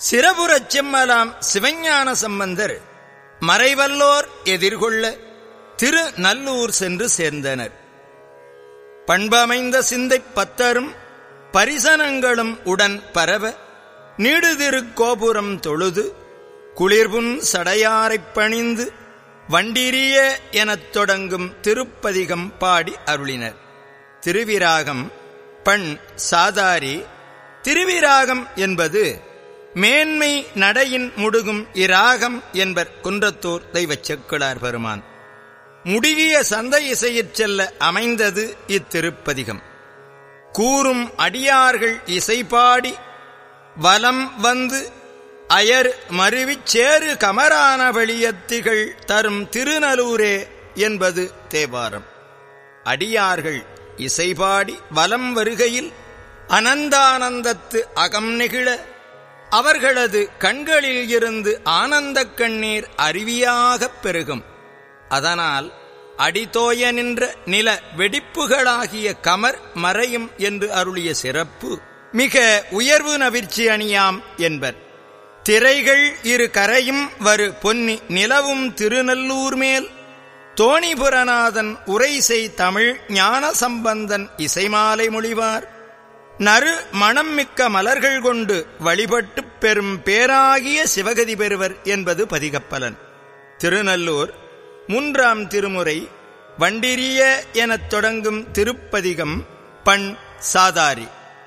சிறபுறச் செம்மலாம் சிவஞான சம்பந்தர் மறைவல்லோர் எதிர்கொள்ள திரு நல்லூர் சென்று சேர்ந்தனர் பண்பமைந்த சிந்தைப் பத்தரும் பரிசனங்களும் உடன் பரவ நீடுதிருக் கோபுரம் தொழுது குளிர்புன் சடையாரைப் பணிந்து வண்டிரிய எனத் தொடங்கும் திருப்பதிகம் பாடி அருளினர் திருவிராகம் பண் சாதாரி திருவிராகம் என்பது மேன்மை நடையின் முடுகும் இராகம் என்பர் குன்றத்தூர் தெய்வச் செக்குளார் பெருமான் முடிகிய சந்தை இசையிற் செல்ல அமைந்தது இத்திருப்பதிகம் கூறும் அடியார்கள் இசைபாடி வலம் வந்து அயர் மருவிச் சேறு கமரான வெளியத்திகள் தரும் திருநலூரே என்பது தேவாரம் அடியார்கள் இசைபாடி வலம் வருகையில் அனந்தானந்தத்து அகம் நெகிழ அவர்களது கண்களில் இருந்து ஆனந்தக் கண்ணீர் அருவியாகப் பெருகும் அதனால் அடிதோய நின்ற நில வெடிப்புகளாகிய கமர் மறையும் என்று அருளிய சிறப்பு மிக உயர்வு நவிர்ச்சி அணியாம் என்பர் திரைகள் இரு கரையும் வரு பொன்னி நிலவும் திருநல்லூர் மேல் தோணிபுரநாதன் உரைசெய் தமிழ் ஞான சம்பந்தன் இசைமாலை மொழிவார் நறு மணம் மிக்க மலர்கள் கொண்டு வழிபட்டுப் பெறும் பேராகிய சிவகதி பெறுவர் என்பது பதிகப்பலன் திருநல்லூர் மூன்றாம் திருமுறை வண்டிரிய எனத் தொடங்கும் திருப்பதிகம் பண் சாதாரி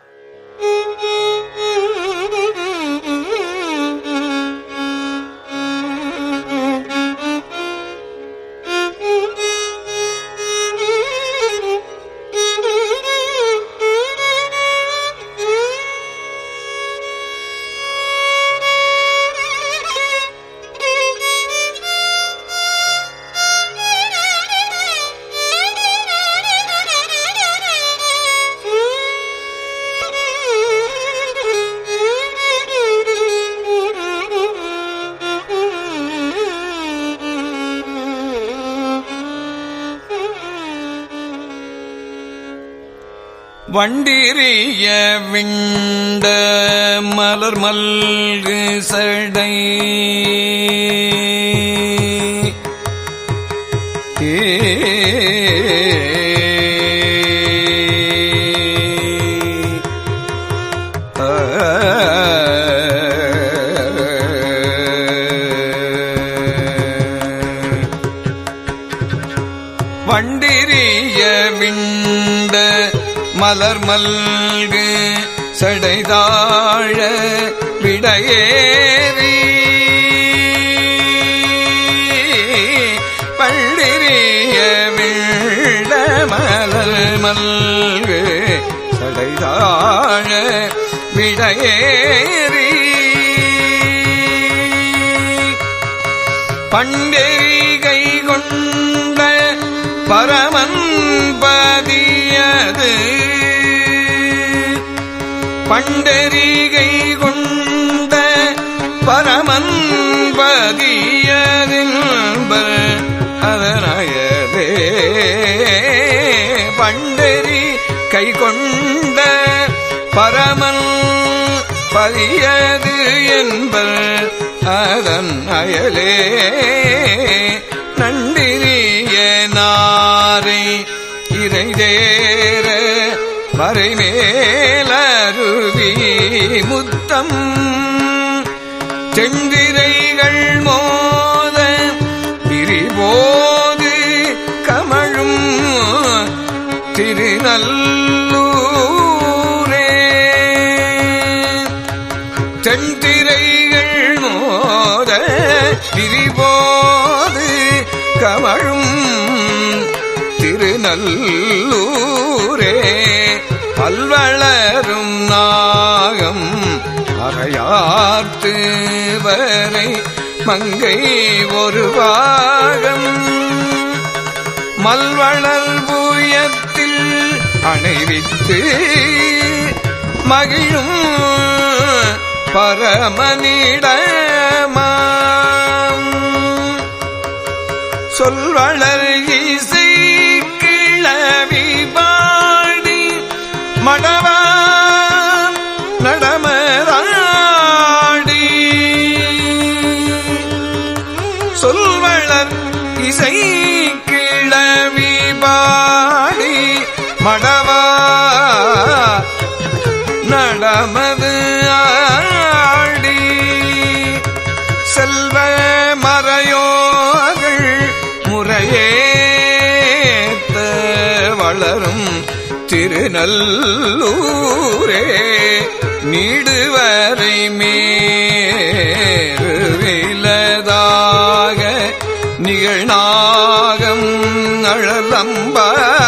வண்டிரிய விண்ட மலர் மல்கு சடை வண்டிரிய விண்ட மலர் மல்கு சடைதாழ விடையேறி பள்ளிரிய விண்ட மலர் மல்கு சடைதாழ விடையேறி பண்டெறிகை கொண்ட பரமன் பதியது பண்டெறிகை கொண்ட பரமன் பதியதின்பர் அதனயதே பண்டெறி கை கொண்ட பரமன் பதியது என்பர் அதன் அயலே நண்டினிய நாரை இறைதேர மறைமேலருவி முத்தம் செந்திரைகள் மோத பிரிபோது கமழும் திருநல்லூரே செந்திரைகள் மோத பிரிபோது கமழும் திருநல்லூரே பல்வளரும் நாகம் அறையார்த்து வரை மங்கை ஒரு பாகம் மல்வளர் பூயத்தில் அணைவித்து மகிழும் பரமனிடமாம் சொல்வளர் இசை கிளவி பாடி மடவான் நடமராடி திருநல்லூரே நீடுவரை மேறுவிலதாக நிகழ்நாகம் அழலம்ப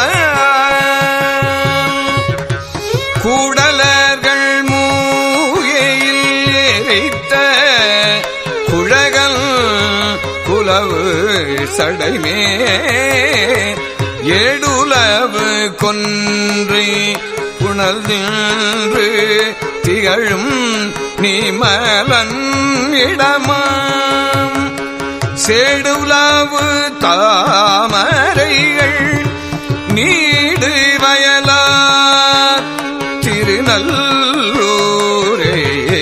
கூடலர்கள் மூகையில் எரித்த குழகல் குலவு சடைமே ஏடுலவு கொன்றை புனல் நின்று திகழும் நீமலன் இடமாம் சேடுலவு தாமரைகள் நீடு வயலார் திருநல்லூரே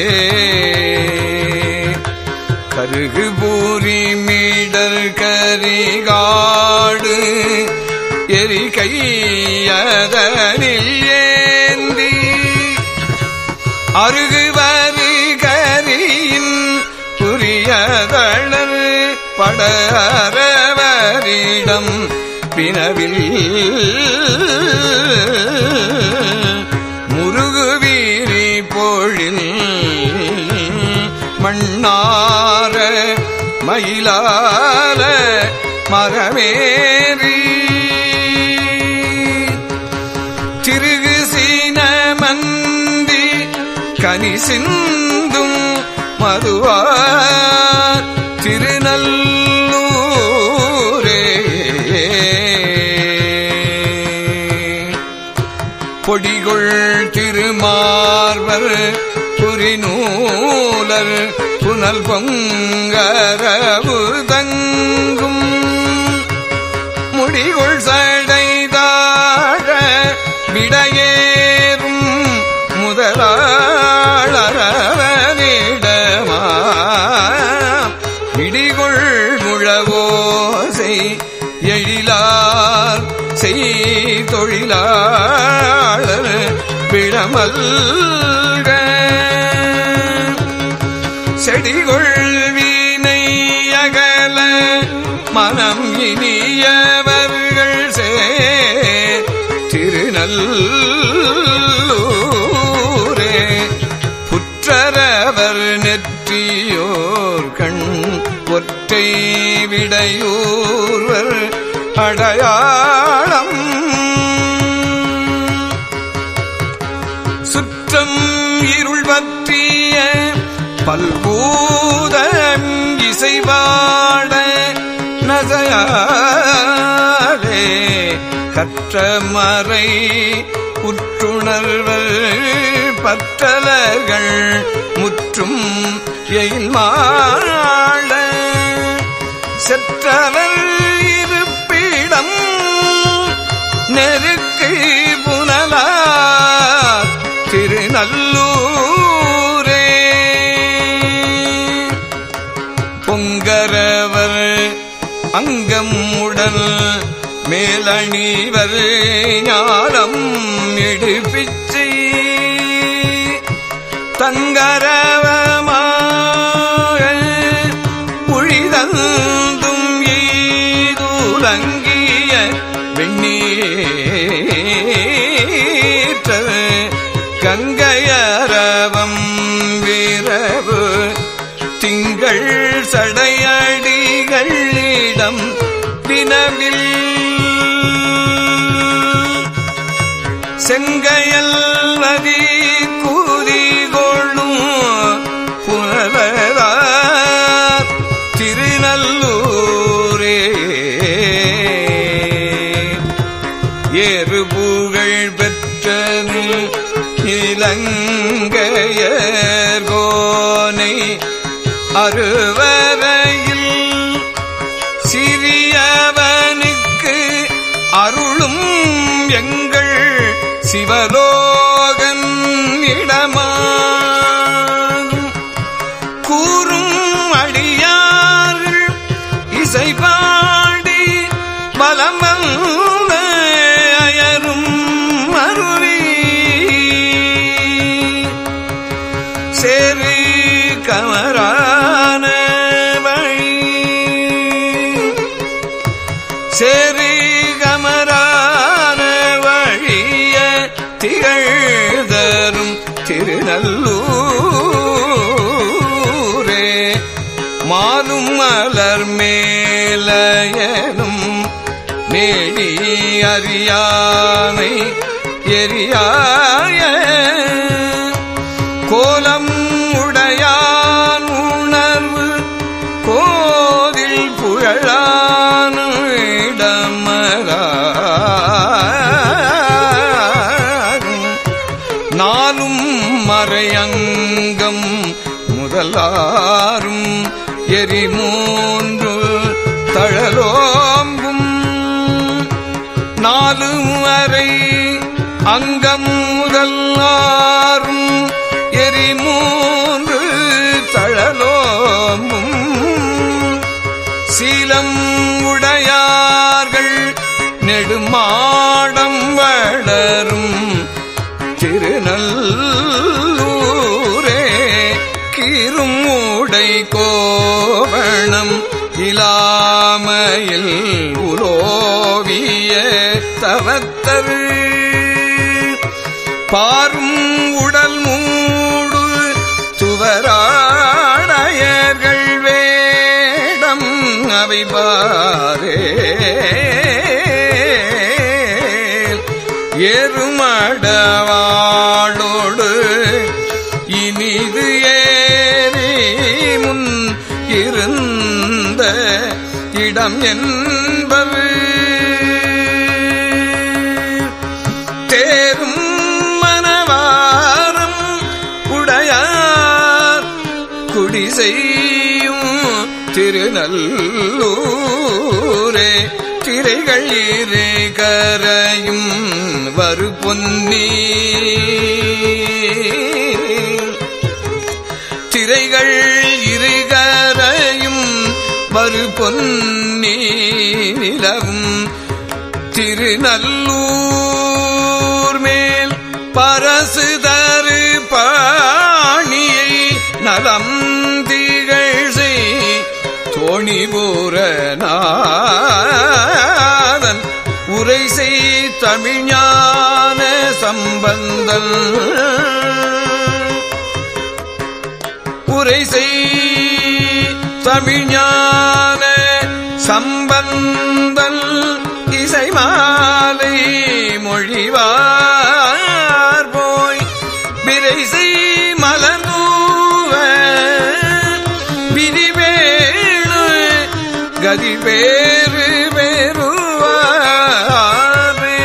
கருகு பூரி மீடர் கரிகாடு எரி கையதனில் ஏந்தி அருகுவரு கரியின் புரியதளர் படரவரிடம் பினவில் முருகுவீரி பொழில் மண்ணார மயிலால மரமேறி திருகு சீனமந்தி கனி சிந்தும் மதுவார் திருநல்லூரே பொடிகொள் திருமார்வர் புரிநூலர் புனல் பொங்கரவு தங்கும் முடிகொள் சடைதாழ விடையேறும் முதலாளரவனிடமா இடிகொள் முழவோசை எழிலார் செய் தொழிலாளர் பிழமல்க செடிகொள் வீணை அகல மனம் இனியவர்கள் சே திருநல்லூரே புற்றரவர் நெற்றியோர் கண் ஒற்றை விடையூர்வர் அடையாளம் சுற்றம் இருள் பற்றிய பல்பூதம் இசைவாட நகையாடே கற்றமறை உற்றுணர்வர் பற்றலர்கள் முற்றும் எயில்மாள செற்றவர் இருப்பிடம் நெருக்கு புனலார் திருநல்லூரே பொங்கரவர் அங்கம் உடல் மேலணிவர் ஞானம் எடுப்பிச்சை தங்கரவமாக புழிதந்தும் ஈதுலங்கிய வெண்ணீற்ற கங்கையரவம் வீரவு திங்கள் சடையடிகளிடம் வினவில் செங்கையல் நதி கூதி கொள்ளும் புனலார் திருநல்லூரே ஏறு புகழ் பெற்றது இலங்கையர் கோனை அறுவரையில் சிறியவனுக்கு அருளும் எங்கள் சிவலோகன் இடமாகும் கூறும் அடியார்கள் இசை பாடி பலம் வந்த அயரும் அருவி சேரு கமரான வழி சேரி கமரான வழிய சுடர் மேலயனும் மேடி அறியாமை எரியாய கோலம் உடையான் உணர்வு கோதில் புகழான் இடமராகும் நாலும் மறையங்கம் முதலாரும் எரிமூன்று தழலோம்பும் நாலு வரை அங்கம் முதலாரும் எரிமூன்று தழலோம்பும் சீலம் உடையார்கள் நெடுமாடம் வளரும் திருநல்லூரே கீரும் உடை கோவணம் இலாமையில் உலோவிய தவத்தர் பாரும் உடல் மூடு துவராடையர்கள் வேடம் அவை பாரே எருமடவாளோடு இனிது ஏறி முன் இருந்த இடம் என்பது தேரும் மனவாரம் உடையார் குடி செய்யும் திருநல்லூரே திரைகள் இரு கரையும் வரு பொன்னி திரைகள் இருகரையும் வரு பொன்னி நிலவும் திருநல்லூர் மேல் பரசு தரு பாணியை நலம் திகழ் செய் தோணிபூரநாதன் உரை செய் தமிழ்ஞான சம்பந்தன் உரை செய் தமிழ்ஞான சம்பந்தன் இசை மாலை மொழிவார் போய் விரை செய் மலர்நூவ விரிவேணு கதி வேறு வேறுவாரே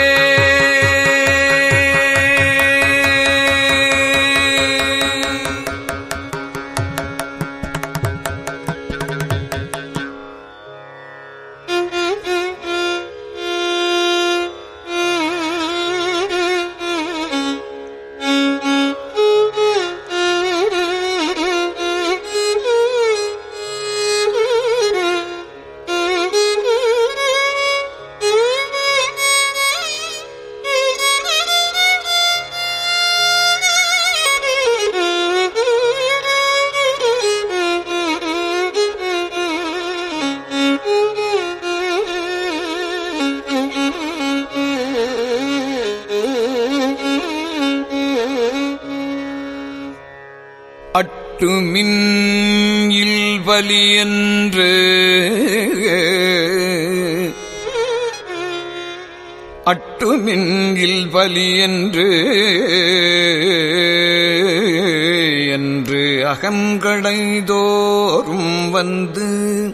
அட்டுமின் இல்வலி என்று அட்டுமின் இல்வலி என்று என்று அகங்கடைதோறும் வந்து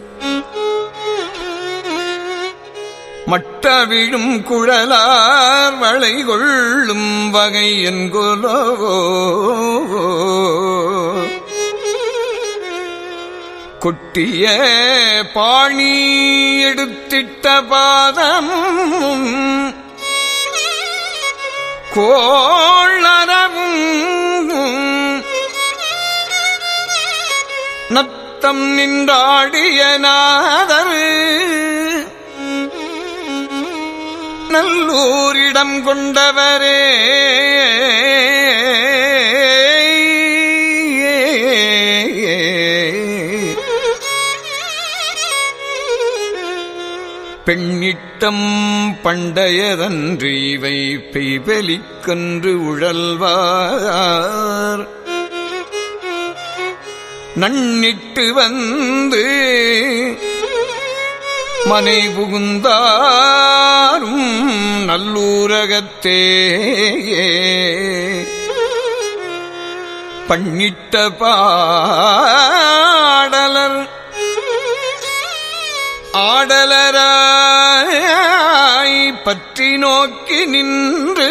மட்டவிழும் குழலார் வளை கொள்ளும் வகை என்கொலோ கொட்டிய பாணி எடுத்திட்ட பாதம் கோளரவும் நத்தம் நின்றாடிய நாதர் நல்லூரிடம் கொண்டவரே பெண்ணிட்டம் பண்டையதன்று இவை பெய்பெலிக்கன்று உழல்வார் நன்னிட்டு வந்து மனை புகுந்தாரும் நல்லூரகத்தே பண்ணிட்ட பாடலர் ஆடலராய் பற்றி நோக்கி நின்று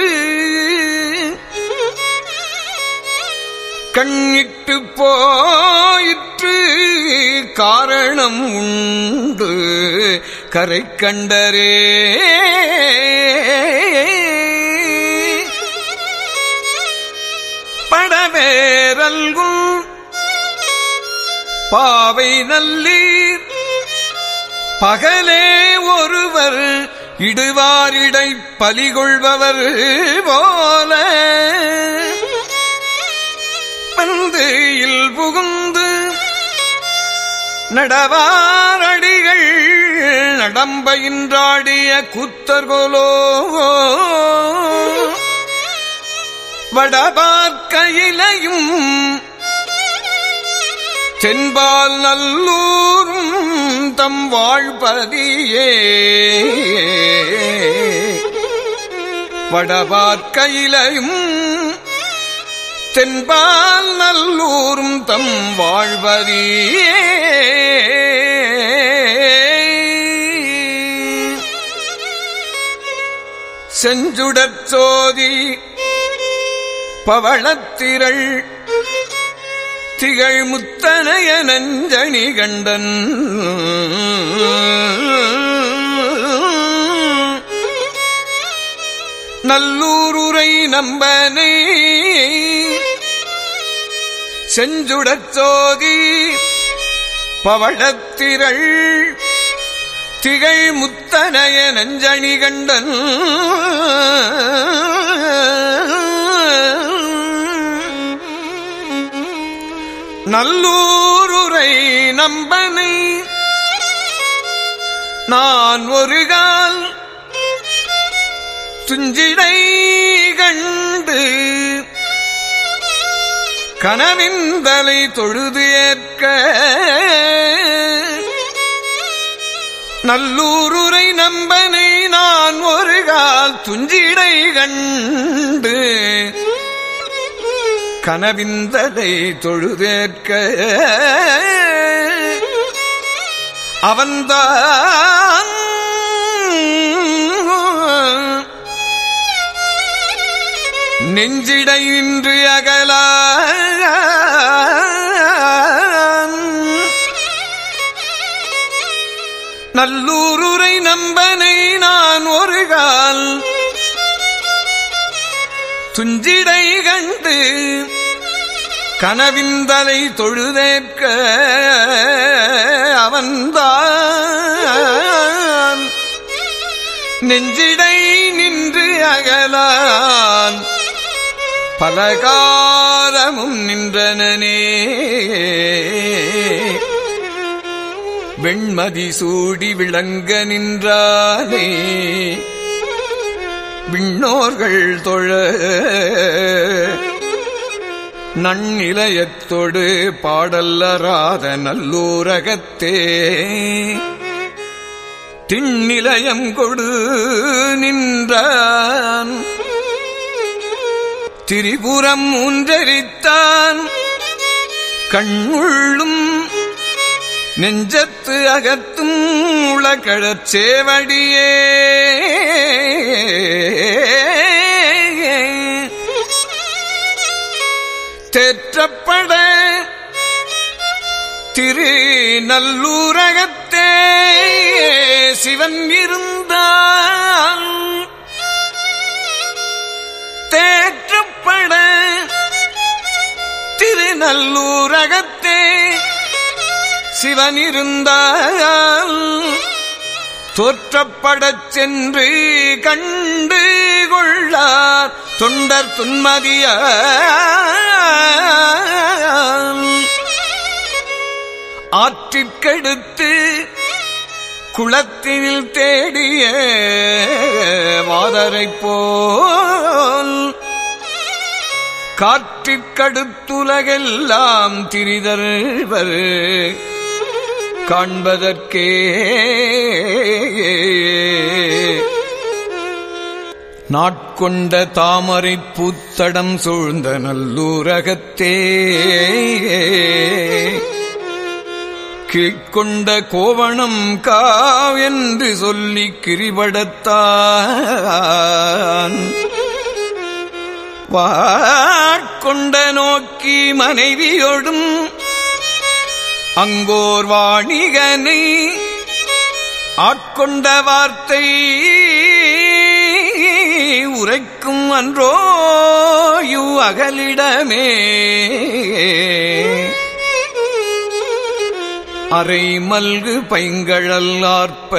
கண்ணிட்டு போயிற்று காரணம் உண்டு கரை கண்டரே படவேரல்கும் பாவை நல்லீர் பகலே ஒருவர் இடுவாரிடை பலிகொள்பவர் போல வந்து இல் புகுந்து நடவாரடிகள் நடம்பயின்றாடிய கூத்தர்கோலோ வடபார்க்கையிலையும் தென்பால் நல்லூரும் தம் வாழ்பதியே வடபார்க்கையிலையும் தென்பால் நல்லூரும் தம் வாழ்வதியே செஞ்சுடற் சோதி பவளத்திரள் திகழ் முத்தனைய நஞ்சணி கண்டன் நல்லூருரை நம்பனை செஞ்சுடச் சோதி பவளத்திரள் திகழ் முத்தனைய நஞ்சணி கண்டன் நல்லூருரை நம்பனை நான் ஒரு கால் துஞ்சிடை கண்டு கனவிந்தலை தொழுது ஏற்க நல்லூருரை நம்பனை நான் ஒரு கால் துஞ்சிடை கண்டு கனவிந்தலை தொழுதேற்க அவன்தான் நெஞ்சிடை நின்று அகல நல்லூருரை நம்பனை நான் ஒரு கால் துஞ்சிடை கண்டு கனவிந்தலை தொழுதேற்க அவன்தான் நெஞ்சிடை நின்று அகலான் பலகாலமும் நின்றனனே வெண்மதி சூடி விளங்க நின்றானே விண்ணோர்கள் தொழ நன்னிலையத்தொடு பாடல்லராத நல்லூரகத்தே திண்ணிலயம் கொடு நின்றான் திரிபுரம் ஊன்றரித்தான் கண்ணுள்ளும் நெஞ்சத்து அகத்தும் உளக்கழற் சேவடியே தேற்றப்பட திரு நல்லூரகத்தே சிவன் இருந்தால் தேற்றப்பட திருநல்லூரகத்தே சிவன் இருந்தால் தோற்றப்படச் சென்று கண்டு கொள்ளார் தொண்டர் துன்மதிய ஆற்றிற்கெடுத்து குளத்தில் தேடிய மாதரை போல் காற்று காற்றிற்கடுத்துலகெல்லாம் திரிதர்வர் காண்பதற்கே நாட்கொண்ட தாமரை பூத்தடம் சூழ்ந்த நல்லூரகத்தே கீழ்கொண்ட கோவணம் காவென்று சொல்லி கிரிபடத்தான் வாட்கொண்ட நோக்கி மனைவியோடும் அங்கோர் வாணிகனை ஆட்கொண்ட வார்த்தை உரைக்கும் அன்றோயு அகலிடமே அரை மல்கு பைங்கழல் ஆர்ப்ப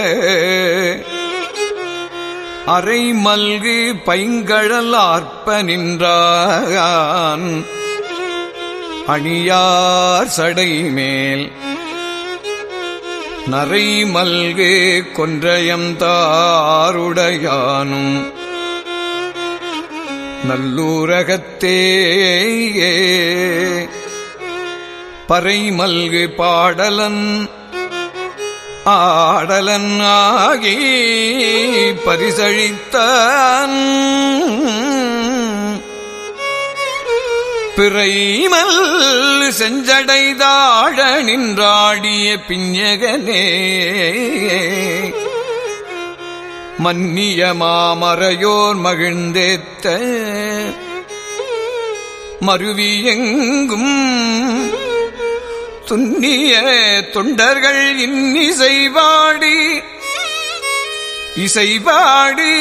அரை மல்கு பைங்கழல் ஆர்ப்ப நின்றான் அணியார் சடை மேல் நரை மல்கு கொன்றயம் தாருடையானும் நல்லூரகத்தேயே பறை மல்கு பாடலன் ஆடலன் ஆகி பரிசழித்தான் பிறைமல் செஞ்சடைதாழ நின்றாடிய பிஞகனே மன்னிய மாமறையோர் மகிழ்ந்தேத்த மருவியெங்கும் துன்னிய தொண்டர்கள் இன்னிசைவாடி இசைவாடி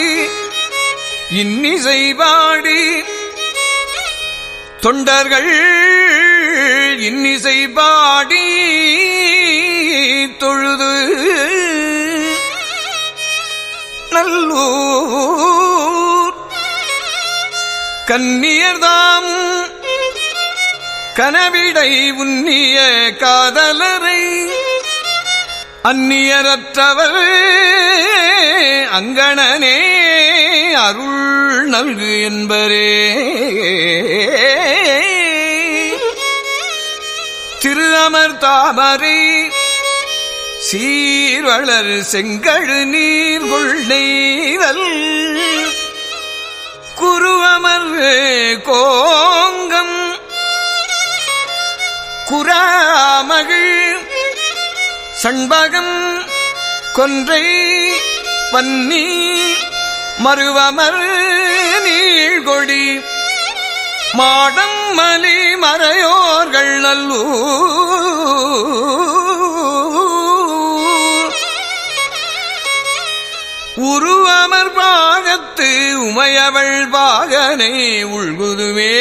இன்னிசைவாடி தொண்டர்கள் இன்னிசை பாடி தொழுது நல்லூர் கன்னியர்தாம் கனவிடை உன்னிய காதலரை அந்நியரற்றவர் அங்கணனே அருள் நல்கு என்பரே திரு அமர் தாமரை சீர்வளர் செங்கழு நீர் கொள்ளைதல் குருவமர் கோங்கம் குராமகள் சண்பகம் கொன்றை பன்னி மருவமர் நீழ்கொடி மாடம் மலி மறையோர்கள் நல்லூ உருவமர் பாகத்து உமையவள் பாகனை உள்குதுவே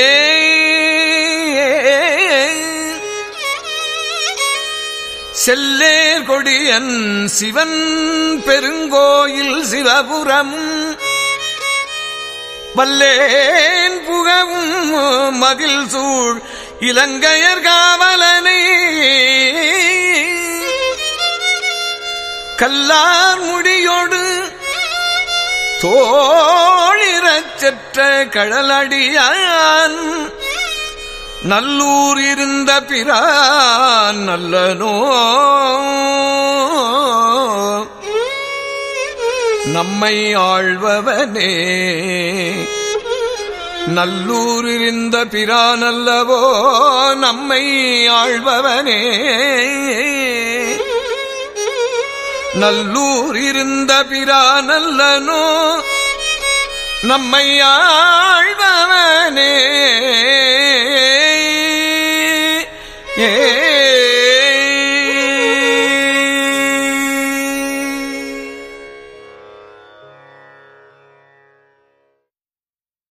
செல்லேர் கொடியன் சிவன் பெருங்கோயில் சிவபுரம் வல்லேன் புகவும் மதில் சூழ் இலங்கையர் காவலனை கல்லார் முடியோடு தோழிரச் செற்ற கழலடியான் நல்லூர் இருந்த பிரான் நல்லனோ நம்மை ஆழ்பவனே நல்லூர் இருந்த பிரான் அல்லவோ நம்மை ஆழ்பவனே நல்லூர் இருந்த பிரான் அல்லனோ நம்மை ஆழ்பவனே